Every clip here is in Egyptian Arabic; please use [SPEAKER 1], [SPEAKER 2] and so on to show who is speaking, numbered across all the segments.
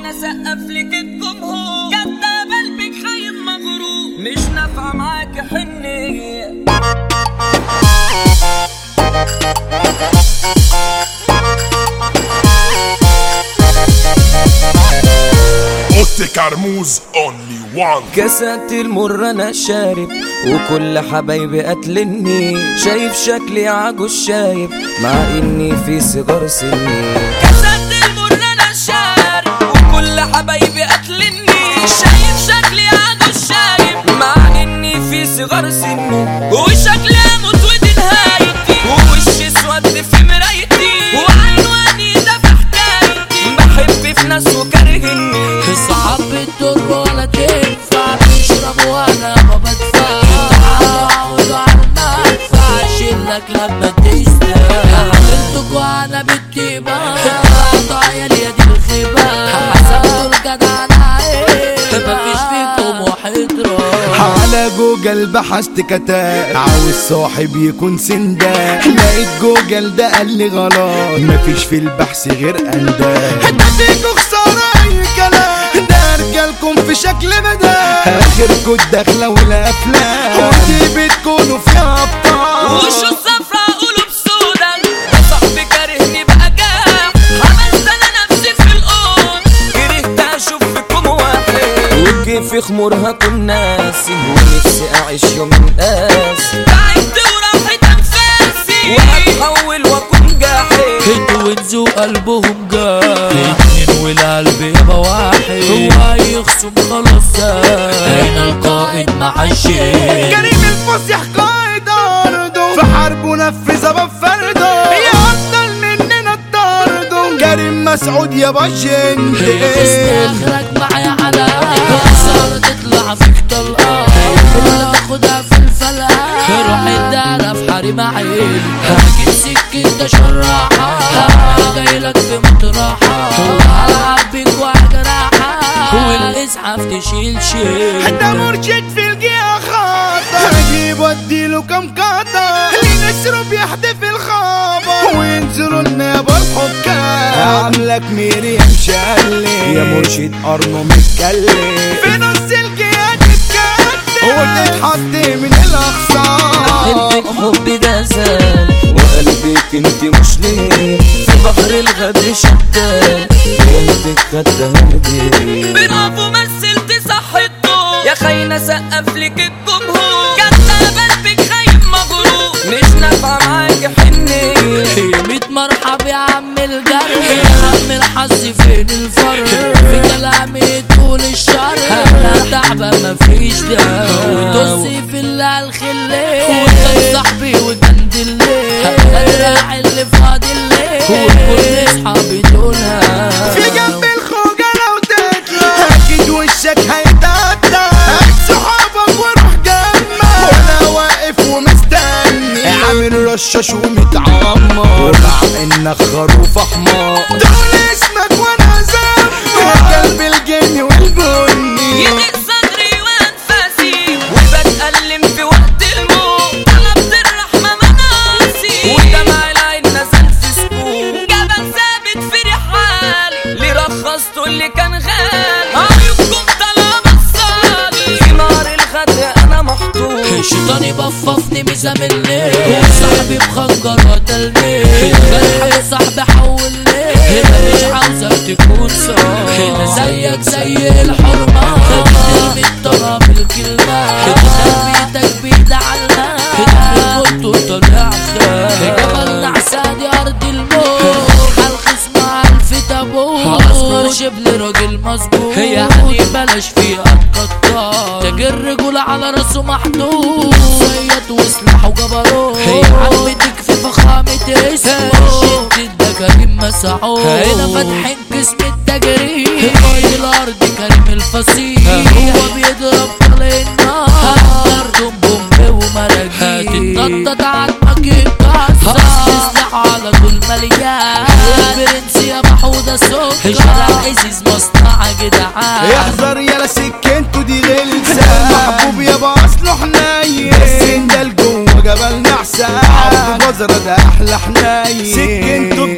[SPEAKER 1] خاينة سقف لك الجمهور كداب قلبك خايب مغرور مش نافعة معاك حنية
[SPEAKER 2] اوتي كرموز اونلي وان
[SPEAKER 1] كاسات المر انا شارب وكل حبايبي قتلني شايف شكلي عجوز شايب مع اني في صغار سني كاسات المر انا شارب وكل حبايبي قتلني شايف شكلي عجوز شايب مع اني في صغار سني وشكلي اموت ودي نهايتي ووشي اسود في مرايتي وعنواني ده في حكايتي بحب في ناس وكارهني
[SPEAKER 3] صعب الدر ولا تنفع تشرب وانا ما بدفع تعود على المدفع اشيلك لما تستاهل عملتك وانا بالتيبة قطعي اليد الخيبة حسبتوا الجدع على عين مفيش فيكم واحد راح
[SPEAKER 4] على جوجل بحثت كتاب عاوز صاحب يكون سندان لقيت جوجل ده قال لي غلط مفيش في البحث غير انداد ده فيكوا خسارة اي كلام ده رجالكم في شكل مدام اخركوا الدخلة والافلام ودي بتكونوا فيها ابطال
[SPEAKER 1] وشو الصفرا قلوب سودا ده صاحبي كارهني بقى جاح عملت انا نفسي في القوم كرهت اشوف فيكم واحد وكيف خمور هكون ناسي ونفسي اعيش يوم قاس تعبت وراحت انفاسي وهتحول واكون جاحد
[SPEAKER 3] انتوا وانزوا قلبهم جاح اتنين والقلب يبقى واحد هو هيخصم خلاص ساب هنا القائد مع الشيخ
[SPEAKER 4] كريم الفصيح قائد أرضه في حرب ونفذ باب فرده يا أفضل مننا الطرده كريم مسعود يا باشن
[SPEAKER 3] اخرك معايا على خسارة تطلع فيك طلقة اللي تاخدها في الفلقة روح الدارة في حريم عين هجيب سكة شراحة جايلك في مطرحة هلعب بيك وهجرحها والاسعاف تشيل شيل
[SPEAKER 4] ده مرشد في الجهة خاطر هجيب واديله كم قطع لنسره بيحدف الخابر وينزلوا لنا بالحكام عاملك ميريام شالي يا مرشد قرنه متكلم في نص الجهة تتكلم وتتحط من الاخصام
[SPEAKER 1] حبك حبي ده زال وقلبك انت مش ليه في بحر الغدر شتان قلبك خدها هدي بنقف ومثلت صح الدور يا خاينة سقف لك الجمهور كداب قلبك خايب مغرور مش نافعة معاك حنية
[SPEAKER 3] ميت مرحب يا عم الجرح يا عم الحظ فين الفرق في كلامي طول الشر انا تعبان مفيش دم وتصي في اللي على الخلي وكان صاحبي وكان دلي الدراع اللي فاضل لي وكل اصحابي دولها
[SPEAKER 4] في جنب الخوجة لو تطلع اكيد وشك هيتقطع هات صحابك وروح جنبك وانا واقف ومستني عامل رشاش ومتعمر مع انك خروف احمر دول اسمك وانا زمك قلب الجن والبني
[SPEAKER 1] يضيق صدري وانفاسي وبتألم في وقت الموت طلبت الرحمة مناسي ودمع العين نزل في سكون جبل ثابت في رحالي اللي رخصته اللي كان غالي عيوبكم طالما الصالي في نار الغد انا محطوط
[SPEAKER 3] الشيطان يبففني مزاملني وصاحبي بخنجر قتلني الجرح صاحبي حولني هنا مش عاوزك تكون صار هنا زيك زي الحرمة بترمي الطلب الكلمة خبيتك بيد على هنا كنت طالع خير جبل نعساني أرض الموت حلقس مع ألف تابوت أصغر شبل راجل مظبوط يعني بلاش فيها تقطع تاجر رجولة على راسه محدود صياد وسلاح وجبروت هي عمتك في فخامة اسمه مرشد ده كريم مسعود هنا فاتحين قسم التجريد قايد الأرض كريم الفصيح هو بيضرب طلق النار دم بومب ومراجيح هتتنطط عدمك يتكسر تسلح على طول مليان البرنس يا محودة سكر شارع عزيز مصنع جدعان
[SPEAKER 4] احذر يا سكنته دي غلسة محبوب يابا اصله حنين السندال جوه جبل نعسة عبد بزرة ده احلى حنين سكنته بدمك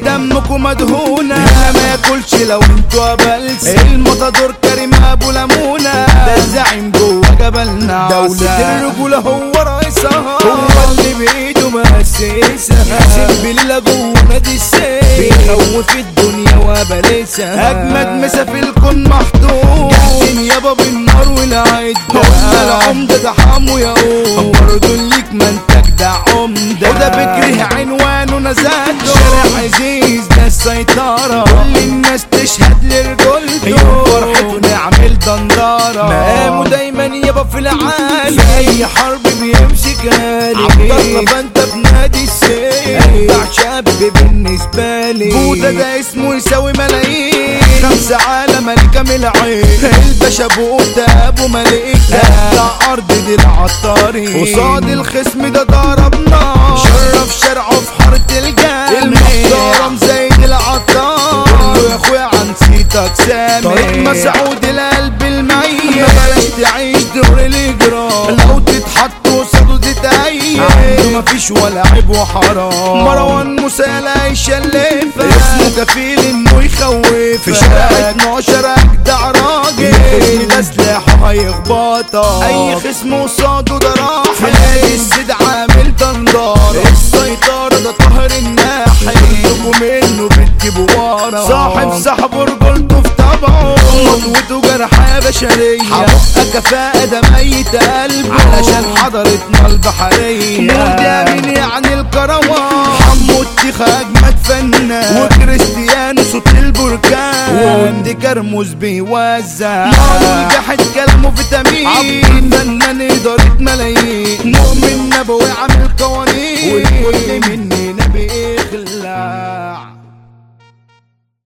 [SPEAKER 4] ارجوكم مدهونة هنا ما ياكلش لو انتوا قبلس المطادور كريم ابو لمونة ده الزعيم جوه جبلنا دولة الرجولة هو رئيسها هو اللي بايده مؤسسها حاسب بالله جوه نادي السيف بيخوف الدنيا وبلسها اجمد مسا في الكون محطوط جاهزين يابا بالنار والعد قلنا العمدة ده حمو يا قوم برضه ليك منتج ده عمدة وده فكره عنوانه نزاته شارع عزيز ده السيطرة كل الناس تشهد لرجولته يوم فرحته نعمل دندرة مقامه دايما يابا في العالي في اي حرب بيمشي كالي عبد الله فانت بنادي السيف ابدع شاب بالنسبة لي بودا ده اسمه يساوي ملايين خمسة على ملكة من العين الباشا بودا ابو مليكة ابدع ارض دي العطاري قصاد الخصم ده ضربنا شرف شرعه في حارة الجامع المحترم زي العطار قول له يا اخويا عن سيتك سامي طريق مسعود القلب الميت ما بلاش تعيش دور الاجرام لو تتحط قصاده تتأيد عنده مفيش ولا عيب وحرام مروان موسى لا يشلفك اسمه كفيل انه يخوف في شارع 12 اجدع راجل ده سلاحه هيخبطك اي خصم قصاده ده راح في السيد عامل دندار السيطرة ده طهر الناحي انتوا منه بتجيبوا ورا صاحب صاحبه رجولته في طبعه خطوته جرحى بشرية حبقى كفاءة ده ميت قلبه علشان حضرتنا البحرية مود يمين يعني الكروان حمو التيخة أجمد فنان وكريستيانو صوت البركان ودي كرموز بيوزع مارو الجحد كلامه فيتامين عبد فنان إدارة ملايين مؤمن نبوي عامل قوانين والكل مننا